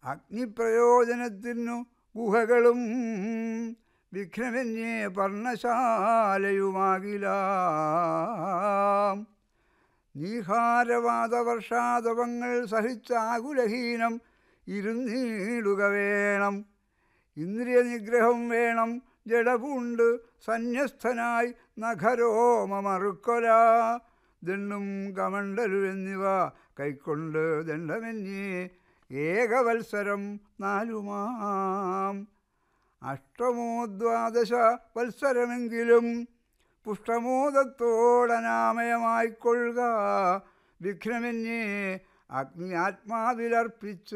അഗ്നിപ്രയോജനത്തിനു ഗുഹകളും വിഘ്നമന്യേ പർണശാലയുമാകിലാം നീഹാരവാദവർഷാതപങ്ങൾ സഹിച്ചാകുലഹീനം ഇരുന്നീടുക വേണം ഇന്ദ്രിയ നിഗ്രഹം വേണം ജഡപൂണ്ട് സന്യസ്തനായി നഖരോമമറുക്കൊല ദണ്ണും കമണ്ടലു എന്നിവ കൈക്കൊണ്ട് ദണ്ഡമന്യേ ഏകവത്സരം നാലുമാം അഷ്ടമോ ദ്വാദശ വത്സരമെങ്കിലും പുഷ്ടമോദത്തോടനാമയമായിക്കൊള്ളുക വിഘ്നമന്യേ അഗ്നിയാത്മാവിലർപ്പിച്ച്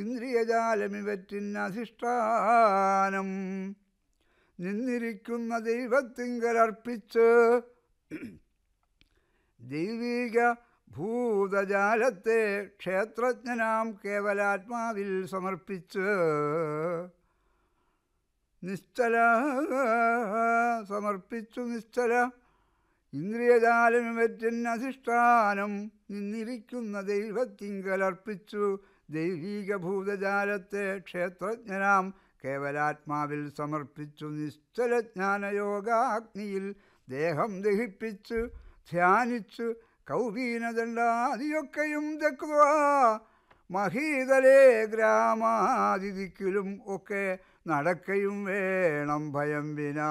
ഇന്ദ്രിയജാലമിവറ്റിനധിഷ്ഠാനം നിന്നിരിക്കുന്ന ദൈവത്തിങ്കലർപ്പിച്ച് ദൈവിക ഭൂതജാലത്തെ ക്ഷേത്രജ്ഞനാം കേവലാത്മാവിൽ സമർപ്പിച്ച് നിശ്ചല സമർപ്പിച്ചു നിശ്ചല ഇന്ദ്രിയജാലമിവറ്റിനധിഷ്ഠാനം നിന്നിരിക്കുന്ന ദൈവത്തിങ്കലർപ്പിച്ചു ദൈവീക ഭൂതജാലത്തെ ക്ഷേത്രജ്ഞനാം കേവലാത്മാവിൽ സമർപ്പിച്ചു നിശ്ചല ജ്ഞാനയോഗാഗ്നിയിൽ ദേഹം ദഹിപ്പിച്ച് ധ്യാനിച്ച് കൗപീനദണ്ഡാദിയൊക്കെയും തെക്കുക മഹീതലേ ഗ്രാമാതിഥിക്കിലും ഒക്കെ നടക്കയും വേണം ഭയം വിനാ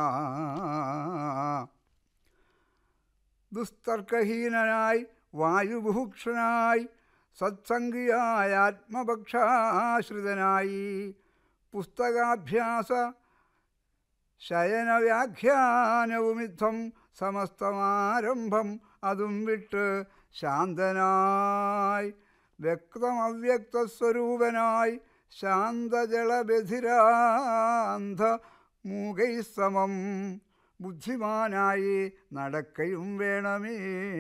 ദുസ്തർക്കഹീനനായി വായുബുഭുക്ഷനായി സത്സംഗിയായ ആത്മപക്ഷാശ്രിതനായി പുസ്തകാഭ്യാസ ശയനവ്യാഖ്യാനവുമിത്തം സമസ്തമാരംഭം അതും വിട്ട് ശാന്തനായി വ്യക്തമവ്യക്തസ്വരൂപനായി ശാന്തജളബധിരാന്ധ മൂകൈ സമം ബുദ്ധിമാനായി നടക്കയും വേണമേ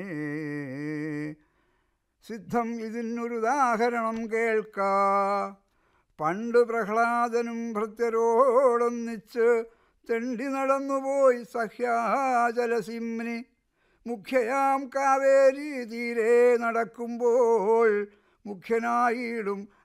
സിദ്ധം ഇതിനൊരുദാഹരണം കേൾക്ക പണ്ട് പ്രഹ്ലാദനും ഭൃത്യരോടൊന്നിച്ച് തെണ്ടി നടന്നുപോയി സഹ്യാചലസിംനി മുഖ്യയാം കാവേരി തീരെ നടക്കുമ്പോൾ മുഖ്യനായിടും